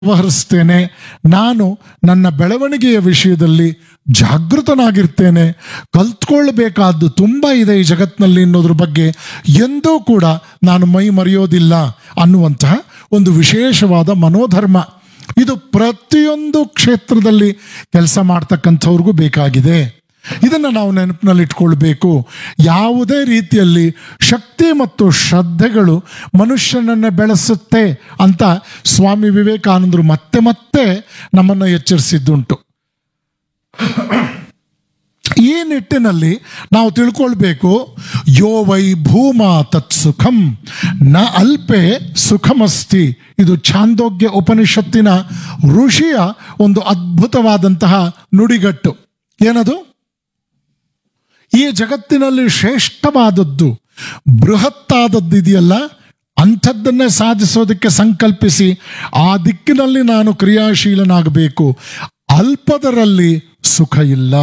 ವ್ಯವಹರಿಸ್ತೇನೆ ನಾನು ನನ್ನ ಬೆಳವಣಿಗೆಯ ವಿಷಯದಲ್ಲಿ ಜಾಗೃತನಾಗಿರ್ತೇನೆ ಕಲ್ತ್ಕೊಳ್ಬೇಕಾದ್ದು ತುಂಬ ಇದೆ ಈ ಜಗತ್ತಿನಲ್ಲಿ ಅನ್ನೋದ್ರ ಬಗ್ಗೆ ಎಂದೂ ಕೂಡ ನಾನು ಮೈ ಮರೆಯೋದಿಲ್ಲ ಅನ್ನುವಂತಹ ಒಂದು ವಿಶೇಷವಾದ ಮನೋಧರ್ಮ ಇದು ಪ್ರತಿಯೊಂದು ಕ್ಷೇತ್ರದಲ್ಲಿ ಕೆಲಸ ಮಾಡ್ತಕ್ಕಂಥವ್ರಿಗೂ ಬೇಕಾಗಿದೆ ಇದನ್ನು ನಾವು ನೆನಪಿನಲ್ಲಿ ಇಟ್ಕೊಳ್ಬೇಕು ಯಾವುದೇ ರೀತಿಯಲ್ಲಿ ಶಕ್ತಿ ಮತ್ತು ಶ್ರದ್ಧೆಗಳು ಮನುಷ್ಯನನ್ನು ಬೆಳೆಸುತ್ತೆ ಅಂತ ಸ್ವಾಮಿ ವಿವೇಕಾನಂದರು ಮತ್ತೆ ಮತ್ತೆ ನಮ್ಮನ್ನು ಎಚ್ಚರಿಸಿದ್ದುಂಟು ಈ ನಿಟ್ಟಿನಲ್ಲಿ ನಾವು ತಿಳ್ಕೊಳ್ಬೇಕು ಯೋ ವೈ ಭೂಮ ತತ್ ಸುಖಂ ನ ಅಲ್ಪೆ ಸುಖಮಸ್ತಿ ಇದು ಛಾಂದೋಗ್ಯ ಉಪನಿಷತ್ತಿನ ಋಷಿಯ ಒಂದು ಅದ್ಭುತವಾದಂತಹ ನುಡಿಗಟ್ಟು ಏನದು ಈ ಜಗತ್ತಿನಲ್ಲಿ ಶ್ರೇಷ್ಠವಾದದ್ದು ಬೃಹತ್ತಾದದ್ದು ಇದೆಯಲ್ಲ ಅಂಥದ್ದನ್ನೇ ಸಾಧಿಸೋದಕ್ಕೆ ಸಂಕಲ್ಪಿಸಿ ಆ ದಿಕ್ಕಿನಲ್ಲಿ ನಾನು ಕ್ರಿಯಾಶೀಲನಾಗಬೇಕು ಅಲ್ಪದರಲ್ಲಿ ಸುಖ ಇಲ್ಲ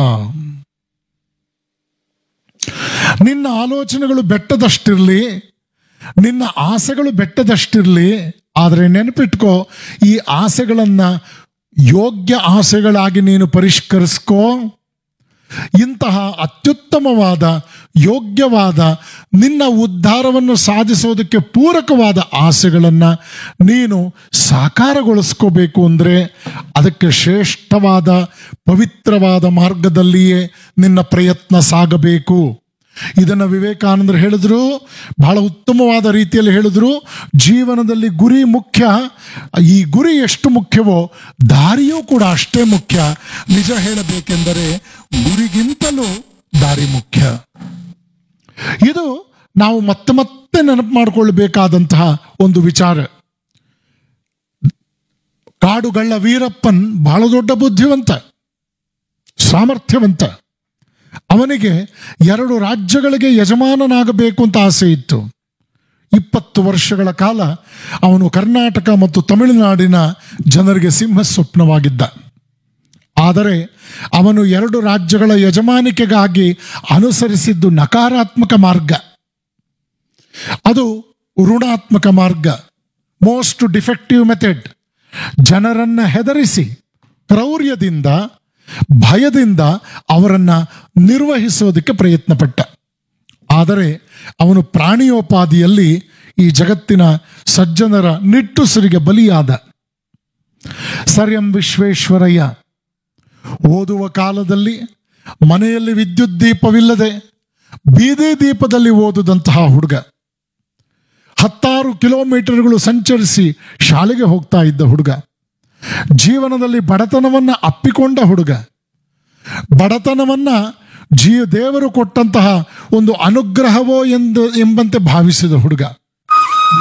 ನಿನ್ನ ಆಲೋಚನೆಗಳು ಬೆಟ್ಟದಷ್ಟಿರಲಿ ನಿನ್ನ ಆಸೆಗಳು ಬೆಟ್ಟದಷ್ಟಿರಲಿ ಆದರೆ ನೆನಪಿಟ್ಕೋ ಈ ಆಸೆಗಳನ್ನು ಯೋಗ್ಯ ಆಸೆಗಳಾಗಿ ನೀನು ಪರಿಷ್ಕರಿಸ್ಕೋ ಇಂತಹ ಅತ್ಯುತ್ತಮವಾದ ಯೋಗ್ಯವಾದ ನಿನ್ನ ಉದ್ಧಾರವನ್ನು ಸಾಧಿಸೋದಕ್ಕೆ ಪೂರಕವಾದ ಆಸೆಗಳನ್ನು ನೀನು ಸಾಕಾರಗೊಳಿಸ್ಕೋಬೇಕು ಅಂದರೆ ಅದಕ್ಕೆ ಶ್ರೇಷ್ಠವಾದ ಪವಿತ್ರವಾದ ಮಾರ್ಗದಲ್ಲಿಯೇ ನಿನ್ನ ಪ್ರಯತ್ನ ಸಾಗಬೇಕು ಇದನ್ನು ವಿವೇಕಾನಂದರು ಹೇಳಿದ್ರು ಬಹಳ ಉತ್ತಮವಾದ ರೀತಿಯಲ್ಲಿ ಹೇಳಿದ್ರು ಜೀವನದಲ್ಲಿ ಗುರಿ ಮುಖ್ಯ ಈ ಗುರಿ ಎಷ್ಟು ಮುಖ್ಯವೋ ದಾರಿಯೂ ಕೂಡ ಅಷ್ಟೇ ಮುಖ್ಯ ನಿಜ ಹೇಳಬೇಕೆಂದರೆ ಗುರಿಗಿಂತಲೂ ದಾರಿ ಮುಖ್ಯ ಇದು ನಾವು ಮತ್ತೆ ಮತ್ತೆ ನೆನಪು ಮಾಡಿಕೊಳ್ಬೇಕಾದಂತಹ ಒಂದು ವಿಚಾರ ಕಾಡುಗಳ್ಳ ವೀರಪ್ಪನ್ ಬಹಳ ದೊಡ್ಡ ಬುದ್ಧಿವಂತ ಸಾಮರ್ಥ್ಯವಂತ ಅವನಿಗೆ ಎರಡು ರಾಜ್ಯಗಳಿಗೆ ಯಜಮಾನನಾಗಬೇಕು ಅಂತ ಆಸೆ ಇತ್ತು ಇಪ್ಪತ್ತು ವರ್ಷಗಳ ಕಾಲ ಅವನು ಕರ್ನಾಟಕ ಮತ್ತು ತಮಿಳುನಾಡಿನ ಜನರಿಗೆ ಸಿಂಹ ಸ್ವಪ್ನವಾಗಿದ್ದ ಆದರೆ ಅವನು ಎರಡು ರಾಜ್ಯಗಳ ಯಜಮಾನಿಕೆಗಾಗಿ ಅನುಸರಿಸಿದ್ದು ನಕಾರಾತ್ಮಕ ಮಾರ್ಗ ಅದು ಋಣಾತ್ಮಕ ಮಾರ್ಗ ಮೋಸ್ಟ್ ಡಿಫೆಕ್ಟಿವ್ ಮೆಥಡ್ ಜನರನ್ನ ಹೆದರಿಸಿ ಕ್ರೌರ್ಯದಿಂದ ಭಯದಿಂದ ಅವರನ್ನ ನಿರ್ವಹಿಸೋದಕ್ಕೆ ಪ್ರಯತ್ನ ಪಟ್ಟ ಆದರೆ ಅವನು ಪ್ರಾಣಿಯೋಪಾದಿಯಲ್ಲಿ ಈ ಜಗತ್ತಿನ ಸಜ್ಜನರ ನಿಟ್ಟುಸಿರಿಗೆ ಬಲಿಯಾದ ಸರ್ ಎಂ ವಿಶ್ವೇಶ್ವರಯ್ಯ ಓದುವ ಕಾಲದಲ್ಲಿ ಮನೆಯಲ್ಲಿ ವಿದ್ಯುತ್ ದೀಪವಿಲ್ಲದೆ ಬೀದಿ ದೀಪದಲ್ಲಿ ಓದುದಂತಹ ಹುಡುಗ ಹತ್ತಾರು ಕಿಲೋಮೀಟರ್ಗಳು ಸಂಚರಿಸಿ ಶಾಲೆಗೆ ಹೋಗ್ತಾ ಇದ್ದ ಹುಡುಗ ಜೀವನದಲ್ಲಿ ಬಡತನವನ್ನ ಅಪ್ಪಿಕೊಂಡ ಹುಡುಗ ಬಡತನವನ್ನ ಜೀ ದೇವರು ಕೊಟ್ಟಂತಹ ಒಂದು ಅನುಗ್ರಹವೋ ಎಂದು ಎಂಬಂತೆ ಭಾವಿಸಿದ ಹುಡುಗ